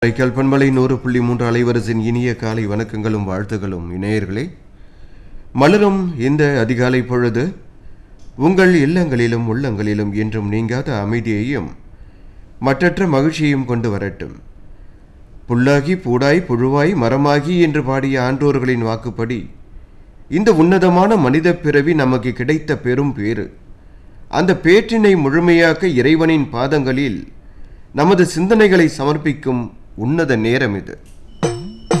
ரைக்கல் பண்பலை நூறு புள்ளி மூன்று அலைவரிசின் இனிய காலை வணக்கங்களும் வாழ்த்துகளும் இணையர்களே மலரும் இந்த அதிகாலை பொழுது உங்கள் இல்லங்களிலும் உள்ளங்களிலும் என்றும் நீங்காத அமைதியையும் மற்றற்ற மகிழ்ச்சியையும் கொண்டு வரட்டும் புல்லாகி பூடாய் புழுவாய் மரமாகி என்று பாடிய ஆன்றோர்களின் வாக்குப்படி இந்த உன்னதமான மனித பிறவி நமக்கு கிடைத்த பெரும் பேறு அந்த பேற்றினை முழுமையாக்க இறைவனின் பாதங்களில் நமது சிந்தனைகளை சமர்ப்பிக்கும் உன்னத நேரம் இது